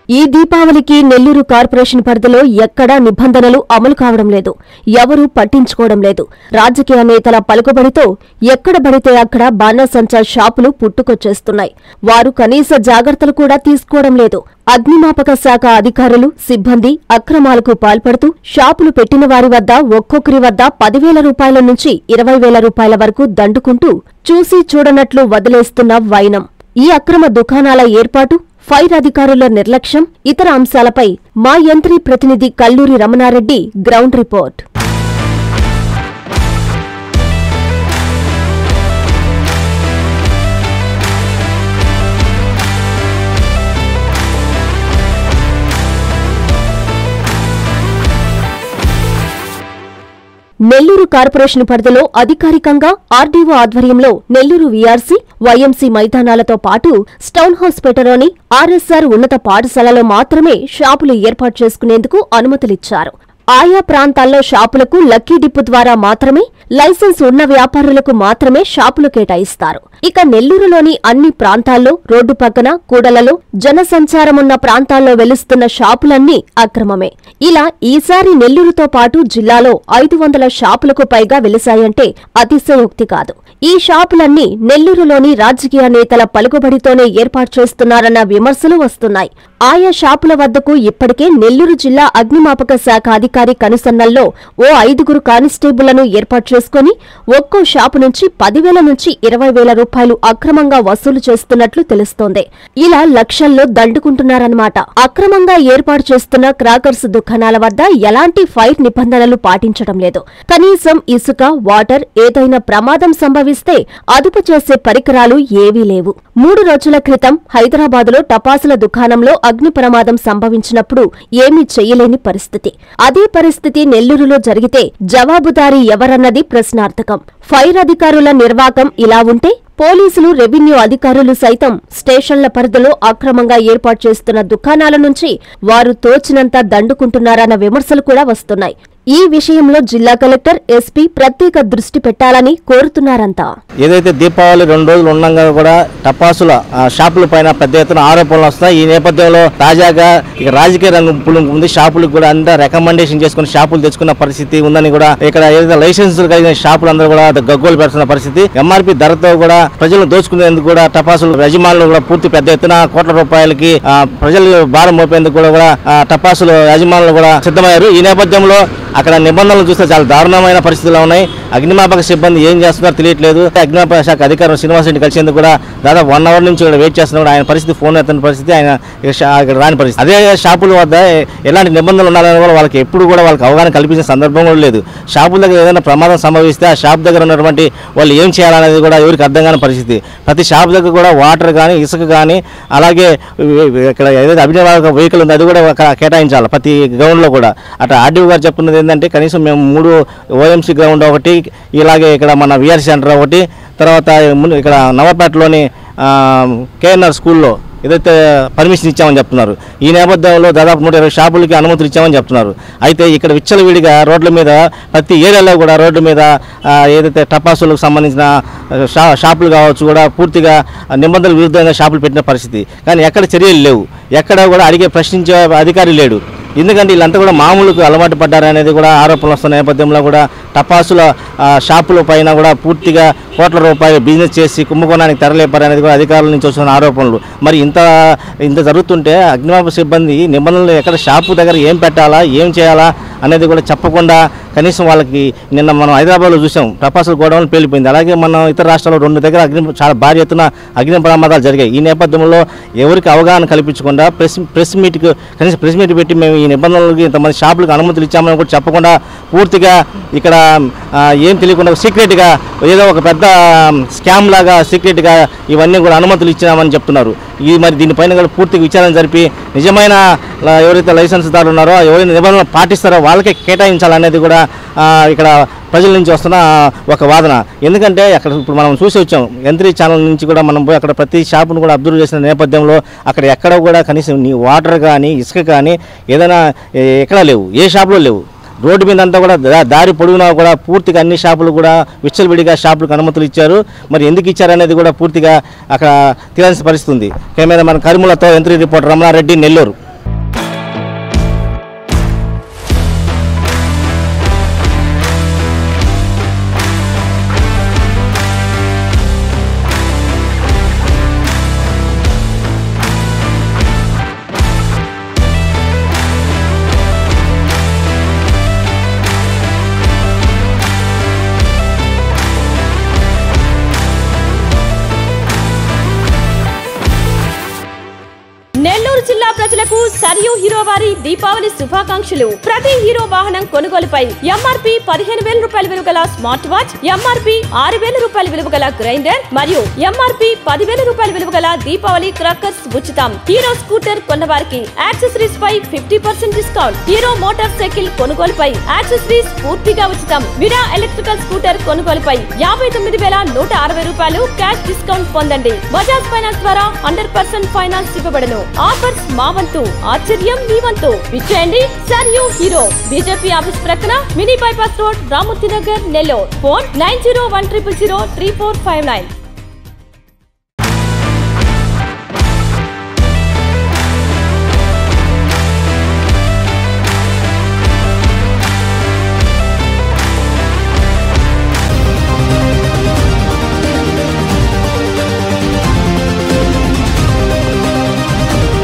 ఈ దీపావళికి నెల్లూరు కార్పొరేషన్ పరిధిలో ఎక్కడా నిబంధనలు అమలు కావడం లేదు ఎవరూ పట్టించుకోవడం లేదు రాజకీయ నేతల పలుకుబడితో ఎక్కడ పడితే అక్కడ బాణసంచా షాపులు పుట్టుకొచ్చేస్తున్నాయి వారు కనీస జాగ్రత్తలు కూడా తీసుకోవడం లేదు అగ్నిమాపక శాఖ అధికారులు సిబ్బంది అక్రమాలకు పాల్పడుతూ షాపులు పెట్టిన వారి వద్ద ఒక్కొక్కరి వద్ద పదివేల రూపాయల నుంచి ఇరవై వేల రూపాయల వరకు దండుకుంటూ చూసి చూడనట్లు వదిలేస్తున్న వైనం ఈ అక్రమ దుకాణాల ఏర్పాటు ఫైర్ అధికారుల నిర్లక్ష్యం ఇతర అంశాలపై మా యంత్రి ప్రతినిధి Kalluri Ramana Reddy ground report Nellore corporation పరిధిలో అధికారికంగా ఆర్డీఓ ఆధ్వర్యంలో నెల్లూరు వీఆర్సీ వైఎంసీ మైదానాలతో పాటు స్టౌన్ హాస్పిటల్లోని ఆర్ఎస్ఆర్ ఉన్నత పాఠశాలలో మాత్రమే షాపులు ఏర్పాటు చేసుకునేందుకు అనుమతులిచ్చారు ఆయా ప్రాంతాల్లో షాపులకు లక్కీ డిప్పు ద్వారా మాత్రమే లైసెన్స్ ఉన్న వ్యాపారులకు మాత్రమే షాపులు కేటాయిస్తారు ఇక నెల్లూరులోని అన్ని ప్రాంతాల్లో రోడ్డు పక్కన కూడలలో జనసంచారమున్న ప్రాంతాల్లో వెలుస్తున్న షాపులన్నీ అక్రమమే ఇలా ఈసారి నెల్లూరుతో పాటు జిల్లాలో ఐదు వందల షాపులకు పైగా వెలిశాయంటే అతిశయోక్తి కాదు ఈ షాపులన్నీ నెల్లూరులోని రాజకీయ నేతల పలుకుబడితోనే ఏర్పాటు చేస్తున్నారన్న విమర్శలు వస్తున్నాయి ఆయా షాపుల వద్దకు ఇప్పటికే నెల్లూరు జిల్లా అగ్నిమాపక శాఖ అధికారి కనుసన్నల్లో ఓ ఐదుగురు కానిస్టేబుళ్లను ఏర్పాటు చేసుకుని ఒక్కో షాపు నుంచి పదివేల నుంచి ఇరవై వేల రూపాయలు అక్రమంగా వసూలు చేస్తున్నట్లు తెలుస్తోంది ఇలా లక్షల్లో దండుకుంటున్నారన్నమాట అక్రమంగా ఏర్పాటు చేస్తున్న క్రాకర్స్ దుకాణాల వద్ద ఎలాంటి ఫైర్ నిబంధనలు పాటించడం లేదు కనీసం ఇసుక వాటర్ ఏదైనా ప్రమాదం సంభవిస్తే అదుపు చేసే పరికరాలు ఏవీ లేవు మూడు రోజుల క్రితం హైదరాబాదులో టపాసుల దుకాణంలో అగ్ని ప్రమాదం సంభవించినప్పుడు ఏమీ చెయ్యలేని పరిస్థితి అదే పరిస్థితి నెల్లూరులో జరిగితే జవాబుదారీ ఎవరన్నది ప్రశ్నార్థకం ఫైర్ అధికారుల నిర్వాకం ఇలా ఉంటే పోలీసులు రెవెన్యూ అధికారులు సైతం స్టేషన్ల పరిధిలో అక్రమంగా ఏర్పాటు చేస్తున్న దుకాణాల నుంచి వారు తోచినంత దండుకుంటున్నారన్న విమర్శలు కూడా వస్తున్నాయి ఈ విషయంలో జిల్లా కలెక్టర్ ఎస్పీ ప్రత్యేక దృష్టి పెట్టాలని కోరుతున్నారంతా ఏదైతే దీపావళి రెండు రోజులు ఉండగా కూడా టపాసుల ఆ, షాపుల పైన పెద్ద ఎత్తున ఆరోపణలు వస్తాయి ఈ నేపథ్యంలో తాజాగా ఇక రాజకీయ రంగం పులుం ఉంది షాపులకు కూడా అంతా రికమెండేషన్ చేసుకుని షాపులు తెచ్చుకున్న పరిస్థితి ఉందని కూడా ఇక్కడ ఏదైతే లైసెన్స్ కలిగిన షాపులు అందరూ కూడా గగ్గోలు పెడుతున్న పరిస్థితి ఎంఆర్పి ధరతో కూడా ప్రజలను దోచుకునేందుకు కూడా టపాసులు యజమానులు కూడా పూర్తి పెద్ద ఎత్తున కోట్ల రూపాయలకి ఆ, ప్రజలు భారం మోపేందుకు కూడా కూడా ఆ, టపాసులు యజమానులు కూడా సిద్ధమయ్యారు ఈ నేపథ్యంలో అక్కడ నిబంధనలు చూస్తే చాలా దారుణమైన పరిస్థితులు ఉన్నాయి అగ్నిమాపక సిబ్బంది ఏం చేస్తున్నారో తెలియట్లేదు అగ్నిమాపక శాఖ అధికారులు శ్రీనివాస్ రెడ్డి కలిసేందుకు కూడా దాదాపు వన్ అవర్ నుంచి ఇక్కడ వెయిట్ చేస్తున్నారు ఆయన పరిస్థితి ఫోన్ ఎత్తని పరిస్థితి ఆయన ఇక షా- ఇక్కడ రాని పరిస్థితి అదే షాపుల వద్ద ఎలాంటి నిబంధనలు ఉండాలని కూడా వాళ్ళకి ఎప్పుడు కూడా వాళ్ళకి అవగాహన కల్పించిన సందర్భం కూడా లేదు షాపుల దగ్గర ఏదైనా ప్రమాదం సంభవిస్తే ఆ షాప్ దగ్గర ఉన్నటువంటి వాళ్ళు ఏం చేయాలనేది కూడా ఎవరికి అర్థం కాని పరిస్థితి ప్రతి షాప్ దగ్గర కూడా వాటర్ కానీ ఇసుక కానీ అలాగే ఇక్కడ ఏదైతే అభినయ వెహికల్ ఉందో అది కూడా క- కేటాయించాలి ప్రతి గ్రౌండ్లో కూడా అట్లా ఆర్డీఓ గారు చెప్తున్నది ఏంటంటే కనీసం మేము మూడు ఓఎంసీ గ్రౌండ్ ఒకటి ఇలాగే ఇక్కడ మన విఆర్ సెంటర్ ఒకటి తర్వాత మున్- ఇక్కడ నవపేటలోని కేఎన్ఆర్ స్కూల్లో ఏదైతే పర్మిషన్ ఇచ్చామని చెప్తున్నారు ఈ నేపథ్యంలో దాదాపు నూట ఇరవై షాపులకి అనుమతులు ఇచ్చామని చెప్తున్నారు అయితే ఇక్కడ విచ్చలవిడిగా రోడ్ల మీద ప్రతి ఏరియాలో కూడా రోడ్ల మీద ఆ, ఏదైతే టపాసులకు సంబంధించిన ఆ, షా షాపులు కావచ్చు కూడా పూర్తిగా ఆ, నిబంధనల విరుద్ధంగా షాపులు పెట్టిన పరిస్థితి కానీ ఎక్కడ చర్యలు లేవు ఎక్కడ కూడా అడిగే ప్రశ్నించే అధికారి లేడు ఎందుకంటే వీళ్ళంతా కూడా మామూలుకు అలవాటు పడ్డారనేది కూడా ఆరోపణలు వస్తున్న నేపథ్యంలో కూడా టపాసుల ఆ, షాపుల పైన కూడా పూర్తిగా కోట్ల రూపాయలు బిజినెస్ చేసి కుంభకోణానికి తరలేపారనేది కూడా అధికారుల నుంచి వస్తున్న ఆరోపణలు మరి ఇంత ఇంత జరుగుతుంటే అగ్నిమాపక సిబ్బంది నిబంధనలు ఎక్కడ షాపు దగ్గర ఏం పెట్టాలా ఏం చేయాలా అనేది కూడా చెప్పకుండా కనీసం వాళ్ళకి నిన్న మనం హైదరాబాద్లో చూసాం టపాసుల గోడౌన్ పేలిపోయింది అలాగే మనం ఇతర రాష్ట్రాల్లో రెండు దగ్గర అగ్ని చాలా భారీ ఎత్తున అగ్ని ప్రమాదాలు జరిగాయి ఈ నేపథ్యంలో ఎవరికి అవగాహన కల్పించకుండా ప్రెస్ ప్రెస్ మీట్కి కనీసం ప్రెస్ మీట్ పెట్టి మేము ఈ నిబంధనలకి ఇంతమంది షాపులకు అనుమతులు ఇచ్చామని కూడా చెప్పకుండా పూర్తిగా ఇక్కడ ఆ, ఏం తెలియకుండా సీక్రెట్గా ఏదో ఒక పెద్ద స్కామ్ లాగా సీక్రెట్గా ఇవన్నీ కూడా అనుమతులు ఇచ్చినామని చెప్తున్నారు ఈ మరి దీనిపైన కూడా పూర్తిగా విచారణ జరిపి నిజమైన ల- ఎవరైతే లైసెన్స్ దారులు ఉన్నారో ఎవరైతే నిబంధనలు పాటిస్తారో వాళ్ళకే కేటాయించాలనేది కూడా ఆ, ఇక్కడ ప్రజల నుంచి వస్తున్న ఒక వాదన ఎందుకంటే అక్కడ ఇప్పుడు మనం చూసి వచ్చాం ఎంత్రీ ఛానల్ నుంచి కూడా మనం పోయి అక్కడ ప్రతి షాపును కూడా అబ్జర్వ్ చేసిన నేపథ్యంలో అక్కడ ఎక్కడ కూడా కనీసం నీ వాటర్ కానీ ఇసుక కానీ ఏదైనా ఏ- ఎక్కడా లేవు ఏ షాపులో లేవు రోడ్డు మీద అంతా కూడా దా- దారి పొడుగునా కూడా పూర్తిగా అన్ని షాపులు కూడా విచ్చలవిడిగా షాపులకు అనుమతులు ఇచ్చారు మరి ఎందుకు ఇచ్చారనేది కూడా పూర్తిగా అక్కడ తీరాల్సిన పరిస్థితి ఉంది కెమెరా మన కరిములతో ఎంత్రీ రిపోర్టర్ రమణారెడ్డి నెల్లూరు ప్రజలకు సరియు హీరో వారి దీపావళి శుభాకాంక్షలు ప్రతి హీరో వాహనం కొనుగోలుపై ఎంఆర్పి పదిహేను వేల రూపాయల విలువ గల స్మార్ట్ వాచ్ ఎంఆర్పి ఆరు వేల రూపాయల విలువ గల గ్రైండర్ మరియు ఎంఆర్పి పదివేల రూపాయల విలువ గల దీపావళి క్రాకర్స్ ఉచితం హీరో స్కూటర్ కొన్న వారికి యాక్సెసరీస్ పై fifty percent discount Hero motorcycle కొనుగోలుపై యాక్సెసరీస్ పూర్తిగా ఉచితం విరా ఎలక్ట్రికల్ స్కూటర్ కొనుగోలుపై యాభై తొమ్మిది వేల నూట అరవై రూపాయలు క్యాష్ డిస్కౌంట్ పొందండి బజాజ్ ఫైనాన్స్ ద్వారా హండ్రెడ్ పర్సెంట్ ఫైనాన్స్ ఇవ్వబడను ఆఫర్స్ మా వంతు ఆశ్చర్యం మీ వంతు విచ్చేయండి sir you Hero BJP office ప్రక్కన mini bypass road Ramamurthy Nagar Nellore phone nine zero one triple zero three four five nine